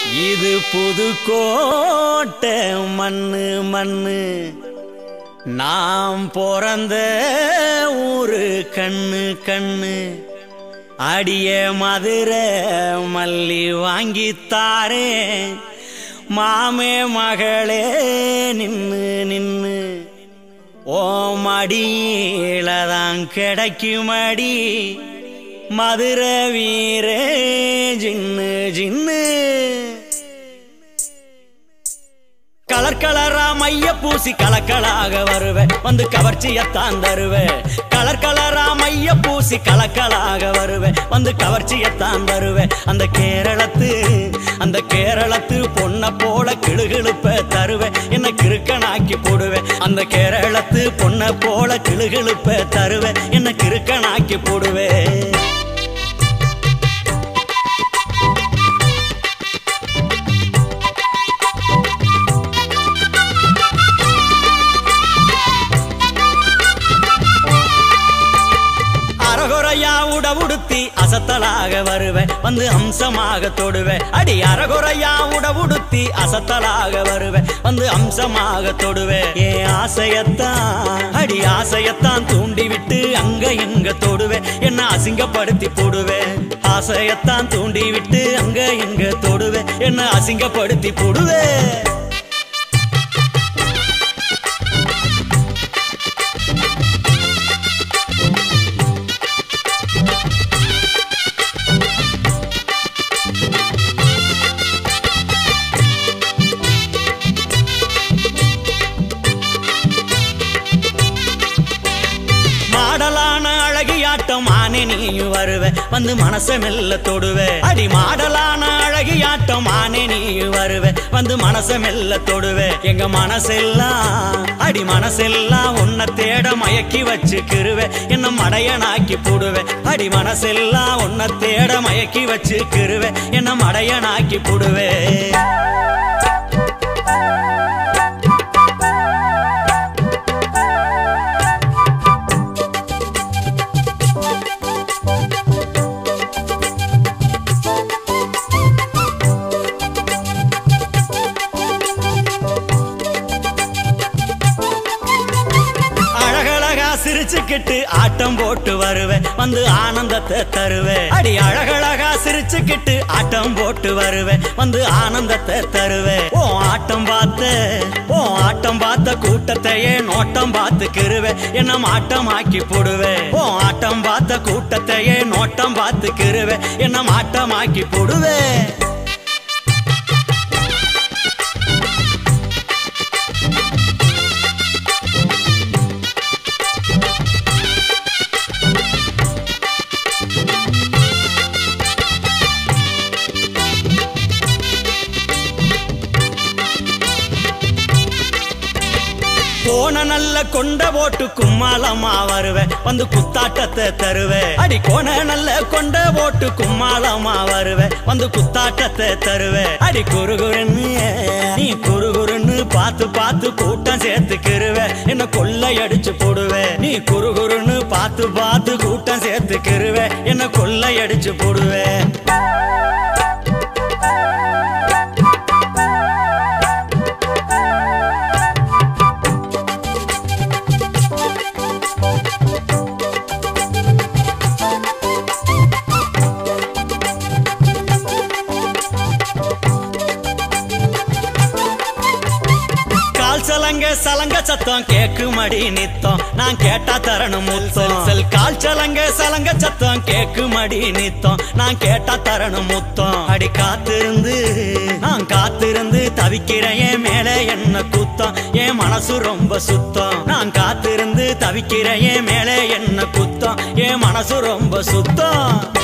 இது புதுக்கோட்டை மண்ணு மண்ணு நாம் பிறந்த ஊரு கண்ணு கண்ணு அடிய மதுரை மல்லி வாங்கித்தாரே மாமே மகளே நின்னு நின்னு ஓ மடியில தான் கிடைக்குமடி மதுரை வீரே ஜின்னு ஜின்னு கலர் கலரா மைய பூசி கலக்கலாக வருவேன் வந்து கவர்ச்சியத்தான் தருவேன் கலர் கலரா மைய பூசி கலக்கலாக வருவேன் வந்து கவர்ச்சியத்தான் தருவேன் அந்த கேரளத்து அந்த கேரளத்து பொண்ண போல கிளுகிழுப்ப தருவேன் என்ன கிறுக்கனாக்கி போடுவேன் அந்த கேரளத்து பொண்ண போல கிளுகிழுப்ப தருவேன் என்ன கிறுக்கனாக்கி போடுவேன் அரகுறையா உட உடுத்தி அசத்தலாக வருவேன் வந்து அம்சமாக தொடுவேன் அடி அரகுறையா உட உடுத்தி அசத்தலாக வருவேன் வந்து அம்சமாக தொடுவேன் ஏன் ஆசையத்தான் அடி ஆசையத்தான் தூண்டி விட்டு அங்க இங்க தொடுவேன் என்ன அசிங்கப்படுத்தி போடுவேன் ஆசையத்தான் தூண்டி விட்டு அங்க இங்க தொடுவேன் என்ன அசிங்கப்படுத்தி போடுவேன் மாடலான அழகியாட்டம் ஆனே நீயும் வருவ வந்து மனச மெல்ல தொடுவ அடி மாடலான அழகியாட்டம் ஆனே நீயும் வருவ வந்து மனச மெல்ல தொடுவ எங்க மனசெல்லாம் அடி மனசெல்லாம் உன்னை தேட மயக்கி வச்சுக்கிருவ என்ன மடையனாக்கி போடுவ அடி மனசெல்லாம் உன்னை தேட மயக்கி வச்சுக்கிருவ என்ன மடையனாக்கி போடுவே அழகழகா சிரிச்சுக்கிட்டு ஆட்டம் போட்டு வருவேன் வந்து ஆனந்தத்தை தருவேன் அடி அழகழகா சிரிச்சுக்கிட்டு ஆட்டம் போட்டு வருவேன் வந்து ஆனந்தத்தை தருவேன் ஓ ஆட்டம் பார்த்த ஓ ஆட்டம் பார்த்த கூட்டத்தையே நோட்டம் பார்த்துக்கிருவேன் என்ன மாட்டமாக்கி போடுவேன் ஓ ஆட்டம் பார்த்த கூட்டத்தையே நோட்டம் பார்த்துக்கிருவேன் என்ன மாட்டமாக்கி போடுவேன் கோண நல்ல கொண்ட போட்டு கும்மாளமா வருவேன் வந்து குத்தாட்டத்தை தருவேன் அடி கோண நல்ல கொண்ட போட்டு கும்மாளமா வருவேன் வந்து குத்தாட்டத்தை தருவேன் அடி குறுகுறுன்னு நீ குறுகுறுன்னு பார்த்து பார்த்து கூட்டம் சேர்த்துக்கிருவேன் என்ன கொள்ளை அடிச்சு போடுவேன் நீ குறுகுறுன்னு பார்த்து பார்த்து கூட்டம் சேர்த்துக்கிருவேன் என்ன கொள்ளை அடிச்சு போடுவேன் கால் சலங்க சலங்க சத்தம் கேக்குமடி நித்தம் நான் கேட்டா தரணும் முத்தம் செல் கால் சலங்க சலங்க சத்தம் கேக்குமடி நித்தம் நான் கேட்டா தரணும் முத்தம் அடி காத்திருந்து நான் காத்திருந்து தவிக்கிறேன் என் மேல என்ன குத்தம் என் மனசு ரொம்ப சுத்தம் நான் காத்திருந்து தவிக்கிறேன் என் மேல என்ன குத்தம் என் மனசு ரொம்ப சுத்தம்